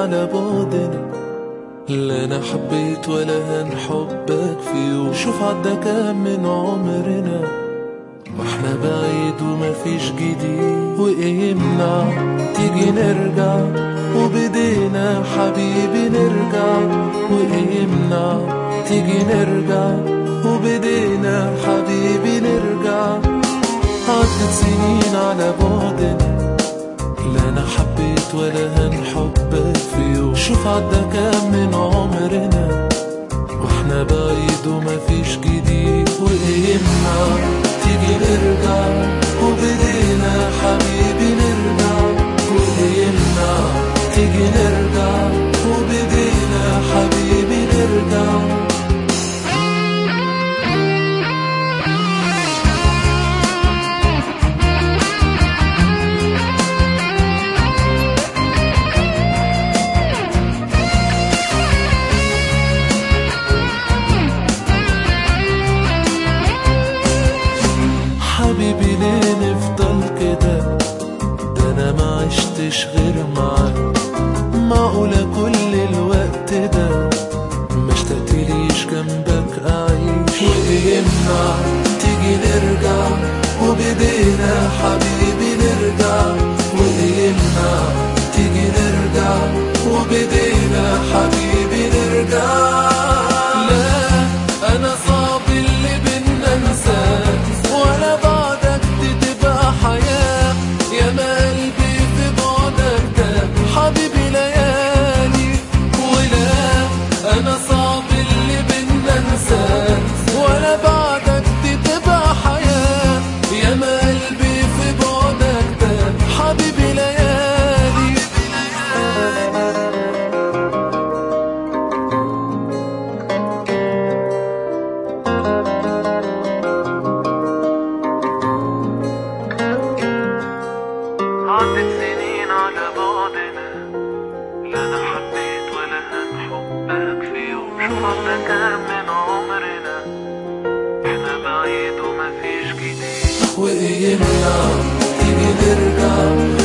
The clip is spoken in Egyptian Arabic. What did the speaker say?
على بعدنا لا انا حبيت ولا هنحبك فيه وشوف عدى كام من عمرنا واحنا بعيد ومفيش جديد وايه يمنع تيجي نرجع وبدينا حبيبي نرجع وايه يمنع تيجي نرجع وبدينا حبيبي نرجع عدت سنين على بعدنا لا انا حبيت ولا هنحبك فيه شوف عدى كام من عمرنا واحنا بعيد ومفيش جديد وايه يمنع تيجي نرجع وبدينا حبيبي نرجع وايه يمنع تيجي نرجع وبدينا حبيبي نرجع حبيبي ليه نفضل كده ده انا ما عشتش غير معاك معقولة كل الوقت ده ما اشتقتليش جنبك اعيش وايه يمنع تيجي نرجع وبدينا حبيبي نرجع وايه يمنع تيجي نرجع وبدينا حبيبي نرجع لا انا صعب اللي بينا انساك ولا بعدك دي تبقى حياة يا ما قلبي في بعدك ده حبيبي ليالي ولا انا صعب اللي بينا انساك ولا بعدك دي تبقى حياة يا ما قلبي في بعدك ده حبيبي ليالي عدت سنين على بعدنا لا انا حبيت ولا هنحبك فيه وشوف عدى كام من عمرنا احنا بعيد ومفيش جديد وايه يمنع تيجي نرجع